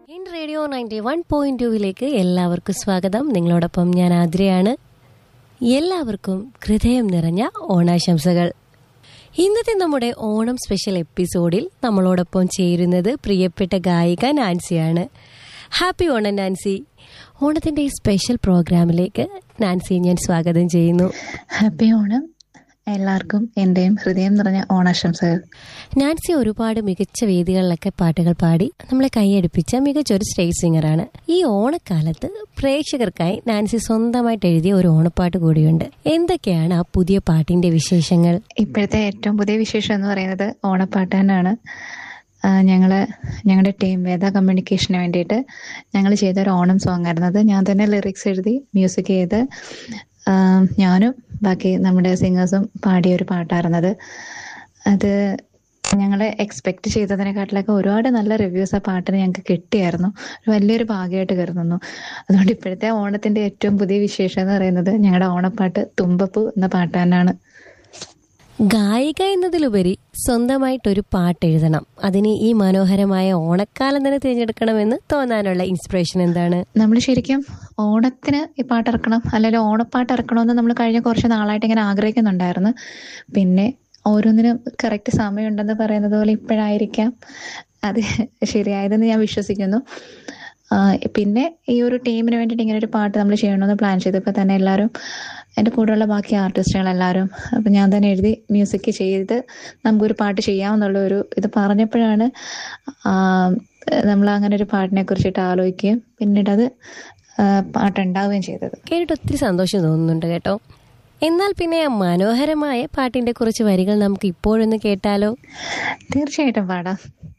in radio ninety one point ടുവിലേക്ക് എല്ലാവർക്കും സ്വാഗതം നിങ്ങളോടൊപ്പം ഞാൻ ആതിരയാണ് എല്ലാവർക്കും ഹൃദയം നിറഞ്ഞ ഓണാശംസകൾ ഇന്നത്തെ നമ്മുടെ ഓണം സ്പെഷ്യൽ എപ്പിസോഡിൽ നമ്മളോടൊപ്പം ചേരുന്നത് പ്രിയപ്പെട്ട ഗായിക നാൻസിയാണ് ഹാപ്പി ഓണം നാൻസി ഓണത്തിന്റെ ഈ സ്പെഷ്യൽ പ്രോഗ്രാമിലേക്ക് നാൻസിയെ ഞാൻ സ്വാഗതം ചെയ്യുന്നു ഹാപ്പി ഓണം എല്ലാവർക്കും എന്റെയും ഹൃദയം നിറഞ്ഞ ഓണാശംസകൾ നാൻസി ഒരുപാട് മികച്ച വേദികളിലൊക്കെ പാട്ടുകൾ പാടി നമ്മളെ കൈയടിപ്പിച്ച മികച്ച ഒരു സ്റ്റേജ് സിംഗറാണ് ഈ ഓണക്കാലത്ത് പ്രേക്ഷകർക്കായി നാൻസി സ്വന്തമായിട്ട് എഴുതിയ ഒരു ഓണപ്പാട്ട് കൂടിയുണ്ട് എന്തൊക്കെയാണ് ആ പുതിയ പാട്ടിന്റെ വിശേഷങ്ങൾ ഇപ്പോഴത്തെ ഏറ്റവും പുതിയ വിശേഷം എന്ന് പറയുന്നത് ഓണപ്പാട്ട് തന്നെയാണ് ആ, ഞങ്ങള് ഞങ്ങളുടെ ടീം വേദ കമ്മ്യൂണിക്കേഷന് വേണ്ടിയിട്ട് ഞങ്ങൾ ചെയ്ത ഒരു ഓണം സോങ് ആയിരുന്നു അത് ഞാൻ തന്നെ ലിറിക്സ് എഴുതി മ്യൂസിക് ചെയ്ത് ആ, ഞാനും ബാക്കി നമ്മുടെ സിംഗേഴ്സും പാടിയ ഒരു പാട്ടായിരുന്നത് അത് ഞങ്ങൾ എക്സ്പെക്ട് ചെയ്തതിനെക്കാട്ടിലൊക്കെ ഒരുപാട് നല്ല റിവ്യൂസ് ആ പാട്ടിന് ഞങ്ങൾക്ക് കിട്ടിയായിരുന്നു ഒരു വലിയൊരു ഭാഗ്യമായിട്ട് കരുതുന്നു അതുകൊണ്ട് ഇപ്പോഴത്തെ ഓണത്തിന്റെ ഏറ്റവും പുതിയ വിശേഷം എന്ന് പറയുന്നത് ഞങ്ങളുടെ ഓണപ്പാട്ട് തുമ്പപ്പൂ എന്ന പാട്ട് തന്നെയാണ് ഗായിക എന്നതിലുപരി സ്വന്തമായിട്ടൊരു പാട്ട് എഴുതണം അതിന് ഈ മനോഹരമായ ഓണക്കാലം തന്നെ തിരഞ്ഞെടുക്കണമെന്ന് തോന്നാനുള്ള ഇൻസ്പിറേഷൻ എന്താണ് നമ്മൾ ശരിക്കും ഓണത്തിന് ഈ പാട്ട് ഇറക്കണം അല്ലെങ്കിൽ ഓണപ്പാട്ട് ഇറക്കണമെന്ന് നമ്മൾ കഴിഞ്ഞ കുറച്ച് നാളായിട്ട് ഇങ്ങനെ ആഗ്രഹിക്കുന്നുണ്ടായിരുന്നു പിന്നെ ഓരോന്നിനും കറക്റ്റ് സമയമുണ്ടെന്ന് പറയുന്നത് പോലെ ഇപ്പോഴായിരിക്കാം അത് ശരിയായതെന്ന് ഞാൻ വിശ്വസിക്കുന്നു ആ, പിന്നെ ഈ ഒരു ടീമിന് വേണ്ടിയിട്ട് ഇങ്ങനെ ഒരു പാട്ട് നമ്മൾ ചെയ്യണമെന്ന് പ്ലാൻ ചെയ്തപ്പോൾ തന്നെ എല്ലാവരും എൻ്റെ കൂടെയുള്ള ബാക്കി ആർട്ടിസ്റ്റുകൾ എല്ലാവരും അപ്പം ഞാൻ തന്നെ എഴുതി മ്യൂസിക് ചെയ്ത് നമുക്കൊരു പാട്ട് ചെയ്യാമെന്നുള്ള ഒരു ഇത് പറഞ്ഞപ്പോഴാണ് നമ്മൾ അങ്ങനെ ഒരു പാട്ടിനെ കുറിച്ചിട്ട് ആലോചിക്കുകയും പിന്നീട് അത് ആ, പാട്ടുണ്ടാവുകയും ചെയ്തത് കേട്ടിട്ട് ഒത്തിരി സന്തോഷം തോന്നുന്നുണ്ട് കേട്ടോ എന്നാൽ പിന്നെ ആ മനോഹരമായ പാട്ടിന്റെ കുറച്ച് വരികൾ നമുക്ക് ഇപ്പോഴൊന്ന് കേട്ടാലോ തീർച്ചയായിട്ടും പാടാം